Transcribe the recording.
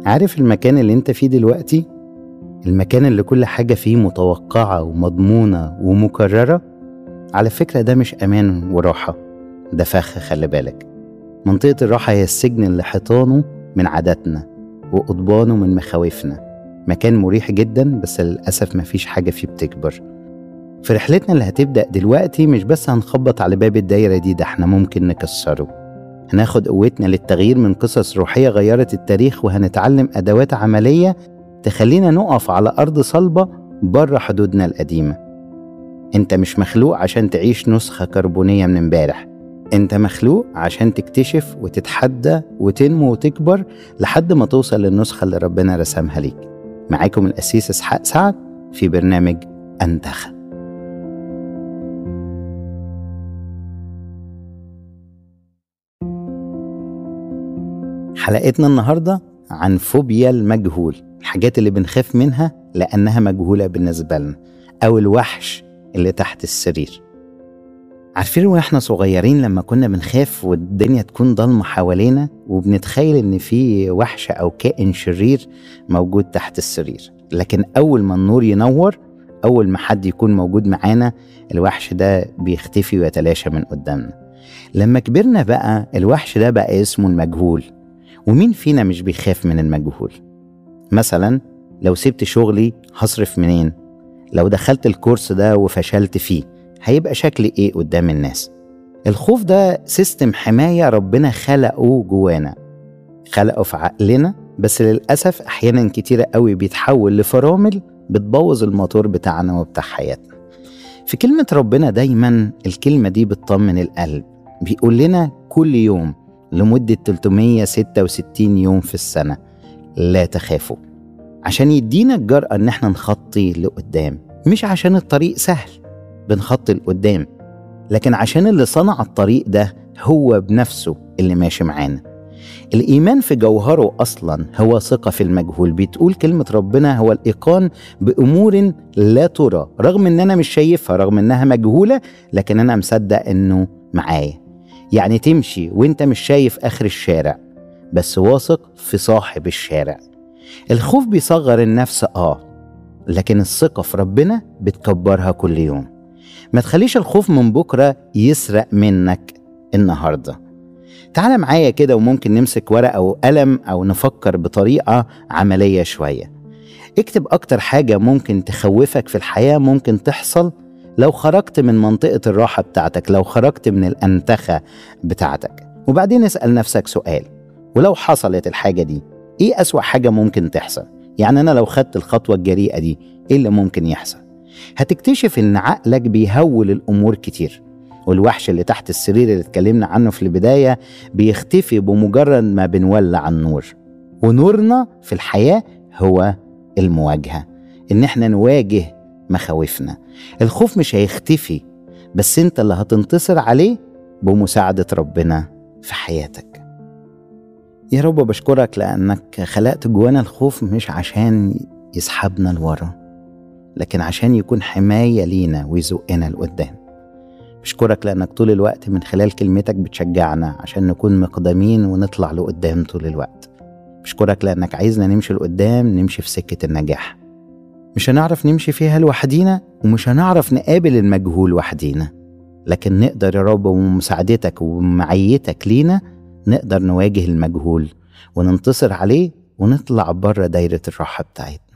عارف المكان اللي انت فيه دلوقتي المكان اللي كل حاجة فيه متوقعة ومضمونة ومكررة على فكرة ده مش أمان وراحة ده فخ خلي بالك منطقة الراحة هي السجن اللي حيطانه من عاداتنا وقضبانه من مخاوفنا مكان مريح جدا بس للأسف مفيش حاجة فيه بتكبر في رحلتنا اللي هتبدأ دلوقتي مش بس هنخبط على باب الدايرة دي ده احنا ممكن نكسره هناخد قوتنا للتغيير من قصص روحية غيرت التاريخ وهنتعلم أدوات عملية تخلينا نقف على أرض صلبة بره حدودنا القديمة انت مش مخلوق عشان تعيش نسخة كربونية من امبارح انت مخلوق عشان تكتشف وتتحدى وتنمو وتكبر لحد ما توصل للنسخة اللي ربنا رسمها ليك معاكم الأسيس إسحاق سعد في برنامج أنتخب حلقتنا النهارده عن فوبيا المجهول الحاجات اللي بنخاف منها لأنها مجهولة بالنسبة لنا أو الوحش اللي تحت السرير عارفين واحنا صغيرين لما كنا بنخاف والدنيا تكون ضلمة حوالينا وبنتخيل ان في وحش او كائن شرير موجود تحت السرير لكن اول ما النور ينور اول ما حد يكون موجود معانا الوحش ده بيختفي ويتلاشى من قدامنا لما كبرنا بقى الوحش ده بقى اسمه المجهول ومين فينا مش بيخاف من المجهول مثلا لو سبت شغلي هصرف منين لو دخلت الكورس ده وفشلت فيه هيبقى شكلي ايه قدام الناس الخوف ده سيستم حماية ربنا خلقه جوانا خلقه في عقلنا بس للأسف أحيانا كتيرة قوي بيتحول لفرامل بتبوظ الموتور بتاعنا وبتاع حياتنا في كلمة ربنا دايما الكلمة دي بتطمن القلب بيقول لنا كل يوم لمدة 366 يوم في السنة لا تخافوا عشان يدينا الجرأة إن احنا نخطي لقدام مش عشان الطريق سهل بنخطي لقدام لكن عشان اللي صنع الطريق ده هو بنفسه اللي ماشي معانا الإيمان في جوهره أصلا هو ثقة في المجهول بتقول كلمة ربنا هو الإيقان بأمور لا ترى رغم إن أنا مش شايفها رغم إنها مجهولة لكن أنا مصدق إنه معايا يعني تمشي وإنت مش شايف آخر الشارع بس واثق في صاحب الشارع الخوف بيصغر النفس آه لكن الثقة في ربنا بتكبرها كل يوم ما تخليش الخوف من بكرة يسرق منك النهارده تعال معايا كده وممكن نمسك ورقة أو قلم أو نفكر بطريقة عملية شوية اكتب أكتر حاجة ممكن تخوفك في الحياة ممكن تحصل لو خرجت من منطقة الراحة بتاعتك لو خرجت من الأنتخة بتاعتك وبعدين اسأل نفسك سؤال ولو حصلت الحاجة دي ايه أسوأ حاجة ممكن تحصل يعني أنا لو خدت الخطوة الجريئة دي ايه اللي ممكن يحصل هتكتشف ان عقلك بيهول الامور كتير والوحش اللي تحت السرير اللي اتكلمنا عنه في البداية بيختفي بمجرد ما بنولع النور ونورنا في الحياة هو المواجهة إن احنا نواجه مخاوفنا الخوف مش هيختفي بس انت اللي هتنتصر عليه بمساعدة ربنا في حياتك يا رب بشكرك لأنك خلقت جوانا الخوف مش عشان يسحبنا لورا لكن عشان يكون حماية لينا ويزقنا لقدام بشكرك لأنك طول الوقت من خلال كلمتك بتشجعنا عشان نكون مقدمين ونطلع لقدام طول الوقت بشكرك لأنك عايزنا نمشي لقدام نمشي في سكة النجاح مش هنعرف نمشي فيها لوحدينا ومش هنعرف نقابل المجهول وحدينا لكن نقدر يا رب ومساعدتك ومعيتك لينا نقدر نواجه المجهول وننتصر عليه ونطلع بره دايرة الراحة بتاعتنا